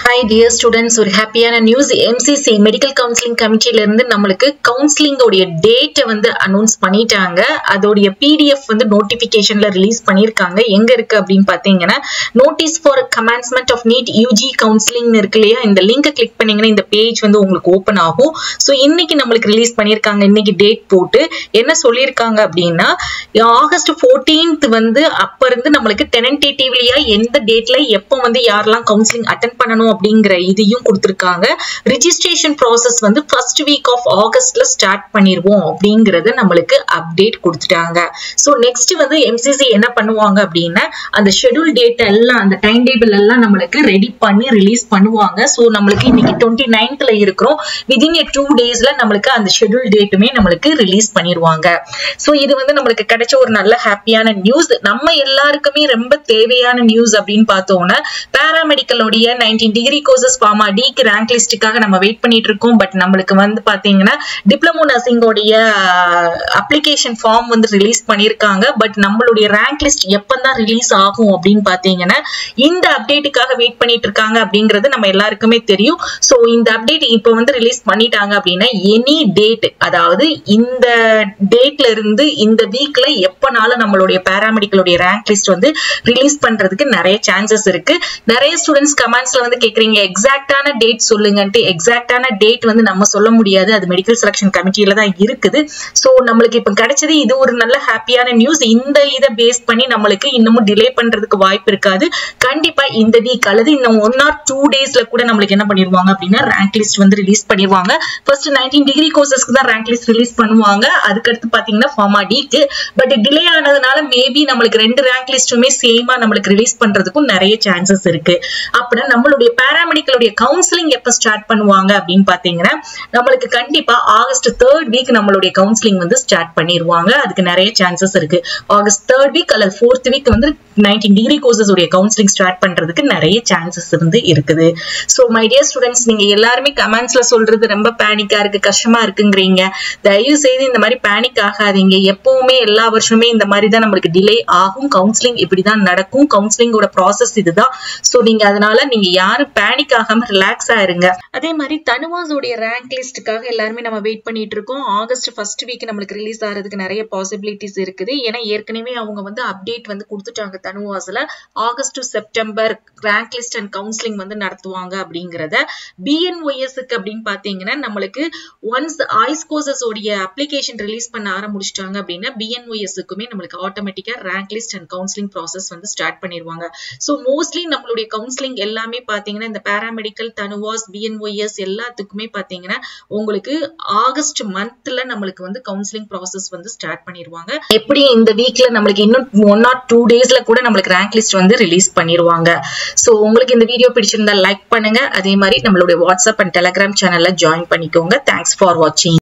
hi dear students ஒரு ஹாப்பியான news MCC medical counselling கமிட்டியில இருந்து நம்மளுக்கு கவுன்சிலிங்கோடைய டேட்டை வந்து அனௌன்ஸ் பண்ணிட்டாங்க அதோடைய பிடிஎஃப் வந்து நோட்டிபிகேஷன்ல ரிலீஸ் பண்ணியிருக்காங்க எங்க இருக்கு அப்படின்னு பாத்தீங்கன்னா notice for commencement of NEET UG counselling இருக்கு இல்லையா இந்த லிங்கை கிளிக் பண்ணீங்கன்னா இந்த பேஜ் வந்து உங்களுக்கு ஓப்பன் ஆகும் ஸோ இன்னைக்கு நம்மளுக்கு ரிலீஸ் பண்ணியிருக்காங்க இன்னைக்கு டேட் போட்டு என்ன சொல்லியிருக்காங்க அப்படின்னா ஆகஸ்ட் ஃபோர்டீன்த் வந்து அப்ப இருந்து நம்மளுக்கு டெனன்டேட்டிவ்லியா எந்த டேட்ல எப்போ வந்து யாரெல்லாம் கவுன்சிலிங் அட்டன் பண்ணணும் அப்படிங்கிற இதையும் கொடுத்துருக்காங்க ரிஜிஸ்ட்ரேஷன் ப்ராசஸ் வந்து ஃபர்ஸ்ட் வீக் ஆஃப் ஆகஸ்ட்ல ஸ்டார்ட் பண்ணிடுவோம் அப்படிங்கறத நம்மளுக்கு அப்டேட் கொடுத்துட்டாங்க ஸோ நெக்ஸ்ட் வந்து எம்சிசி என்ன பண்ணுவாங்க அப்படின்னா அந்த ஷெடியூல் டேட் எல்லாம் அந்த டைம் டேபிள் எல்லாம் நம்மளுக்கு ரெடி பண்ணி ரிலீஸ் பண்ணுவாங்க ஸோ நம்மளுக்கு இன்னைக்கு டுவெண்ட்டி நைன்த்ல இருக்கிறோம் விதின் ஏ டூ டேஸ்ல நம்மளுக்கு அந்த ஷெடியூல் டேட்டுமே நம்மளுக்கு ரிலீஸ் பண்ணிடுவாங்க ஸோ இது வந்து நம்மளுக்கு கிடைச்ச ஒரு நல்ல ஹாப்பியான நியூஸ் நம்ம எல்லாருக்குமே ரொம்ப தேவையான நியூஸ் அப்படின்னு பார்த்தோம்னா பேராமெடிக்கலோடைய நைன்டீன் டிகிரி கோர்சஸ் ஃபார்மா டிக்கு ரேங்க் லிஸ்ட்டுக்காக நம்ம வெயிட் பண்ணிட்டு இருக்கோம் பட் நம்மளுக்கு வந்து பாத்தீங்கன்னா டிப்ளமோ நர்சிங்கோடைய அப்ளிகேஷன் ஃபார்ம் வந்து ரிலீஸ் பண்ணியிருக்காங்க பட் நம்மளுடைய ரேங்க் லிஸ்ட் எப்பந்தான் ரிலீஸ் ஆகும் அப்படின்னு பாத்தீங்கன்னா இந்த அப்டேட்டுக்காக வெயிட் பண்ணிட்டு இருக்காங்க அப்படிங்கிறது நம்ம எல்லாருக்குமே தெரியும் ஸோ இந்த அப்டேட் இப்போ வந்து ரிலீஸ் பண்ணிட்டாங்க அப்படின்னா எனி டேட் அதாவது இந்த டேட்ல இருந்து இந்த வீக்ல எப்பனாலும் நம்மளுடைய பேராமெடிக்கலுடைய ரேங்க் லிஸ்ட் வந்து ரிலீஸ் பண்றதுக்கு நிறைய சான்சஸ் இருக்கு நிறைய ஸ்டூடெண்ட்ஸ் கமெண்ட்ஸ்ல வந்து கேக்குறீங்க எக்ஸாக்டான டேட் சொல்லுங்கன்ட்டு எக்ஸாக்டான டேட் வந்து நம்ம சொல்ல முடியாது அது மெடிக்கல் செலக்ஷன் கமிட்டியில தான் இருக்குது ஸோ நம்மளுக்கு இப்போ கிடைச்சது இது ஒரு நல்ல ஹாப்பியான நியூஸ் இந்த இதை பேஸ் பண்ணி நம்மளுக்கு இன்னமும் டிலே பண்றதுக்கு வாய்ப்பு இருக்காது கண்டிப்பா இந்த வீக் அல்லது இன்னும் ஒன் ஆர் டூ டேஸ்ல கூட நம்மளுக்கு என்ன பண்ணிடுவாங்க அப்படின்னா ரேங்க் லிஸ்ட் வந்து ரிலீஸ் பண்ணிடுவாங்க ஃபர்ஸ்ட் நைன்டீன் டிகிரி கோர்சஸ்க்கு தான் ரேங்க் லிஸ்ட் ரிலீஸ் பண்ணுவாங்க அதுக்கடுத்து பாத்தீங்கன்னா ஃபார்மா டிக்கு பட் டிலே ஆனதுனால மேபி நம்மளுக்கு ரெண்டு ரேங்க் லிஸ்ட்டுமே சேமா நம்மளுக்கு ரிலீஸ் பண்றதுக்கும் நிறைய சான்சஸ் இருக்கு அப்படின்னா நம்மளுடைய பேராமெடிக்கலுடைய கவுன்சிலிங் எப்ப ஸ்டார்ட் பண்ணுவாங்க அப்படின்னு பாத்தீங்கன்னா நம்மளுக்கு கண்டிப்பா ஆகஸ்ட் தேர்ட் வீக் நம்மளுடைய கவுன்சிலிங் வந்து ஸ்டார்ட் பண்ணிடுவாங்க அதுக்கு நிறைய சான்சஸ் இருக்கு ஆகஸ்ட் தேர்ட் வீக் அல்லது ஃபோர்த் வீக் வந்து நைன்டீன் டிகிரி கோர்சஸ் உடைய கவுன்சிலிங் ஸ்டார்ட் பண்றதுக்கு நிறைய சான்சஸ் இருந்து இருக்குது ஸோ மை டியர் ஸ்டூடெண்ட்ஸ் நீங்க எல்லாருமே கமெண்ட்ஸ்ல சொல்றது ரொம்ப பேனிக்கா இருக்கு கஷ்டமா இருக்குங்கிறீங்க தயவு செய்து இந்த மாதிரி பேனிக் ஆகாதீங்க எப்பவுமே எல்லா வருஷமே இந்த மாதிரி தான் நம்மளுக்கு டிலே ஆகும் கவுன்சிலிங் இப்படிதான் நடக்கும் கவுன்சிலிங்கோட ப்ராசஸ் இதுதான் ஸோ நீங்க அதனால நீங்க யாரும் பேனிக் ஆகாம ரிலாக்ஸா இருங்க அதே மாதிரி தனுவாஸோடைய ரேங்க் லிஸ்ட்டுக்காக எல்லாருமே நம்ம வெயிட் பண்ணிட்டு இருக்கோம் ஆகஸ்ட் ஃபர்ஸ்ட் வீக் நம்மளுக்கு ரிலீஸ் ஆகிறதுக்கு நிறைய பாசிபிலிட்டிஸ் இருக்குது ஏன்னா ஏற்கனவே அவங்க வந்து அப்டேட் வந்து கொடுத்துட்டாங்க தனுவாஸ்ல August to September rank list and counselling வந்து நடத்துவாங்க அப்படிங்கிறத பிஎன்ஒய்எஸ்க்கு அப்படின்னு பாத்தீங்கன்னா நம்மளுக்கு ஒன்ஸ் ஐஸ் கோர்சஸ் உடைய அப்ளிகேஷன் ரிலீஸ் பண்ண ஆரம்பிச்சிட்டாங்க அப்படின்னா பிஎன்ஒய்எஸ்க்குமே நம்மளுக்கு ஆட்டோமேட்டிக்கா rank list and counselling process வந்து ஸ்டார்ட் பண்ணிடுவாங்க ஸோ மோஸ்ட்லி நம்மளுடைய கவுன்சிலிங் எல்லாமே பாத்தீங்கன்னா இந்த பேராமெடிக்கல் தனுவாஸ் பிஎன்ஒய்எஸ் எல்லாத்துக்குமே பாத்தீங்கன்னா உங்களுக்கு ஆகஸ்ட் மந்த்ல நம்மளுக்கு வந்து கவுன்சிலிங் ப்ராசஸ் வந்து ஸ்டார்ட் பண்ணிடுவாங்க எப்படி இந்த வீக்ல நம்மளுக்கு இன்னும் ஒன் ஆர் டூ டேஸ்ல கூட நம்மளுக்கு ரேங்க் லிஸ்ட் வந்து ரிலீஸ் பண்ணிடுவாங்க ஸோ உங்களுக்கு இந்த வீடியோ பிடிச்சிருந்தா லைக் பண்ணுங்க அதே மாதிரி நம்மளுடைய வாட்ஸ்அப் அண்ட் டெலிகிராம் சேனல்ல ஜாயின் பண்ணிக்கோங்க தேங்க்ஸ் ஃபார் வாட்சிங்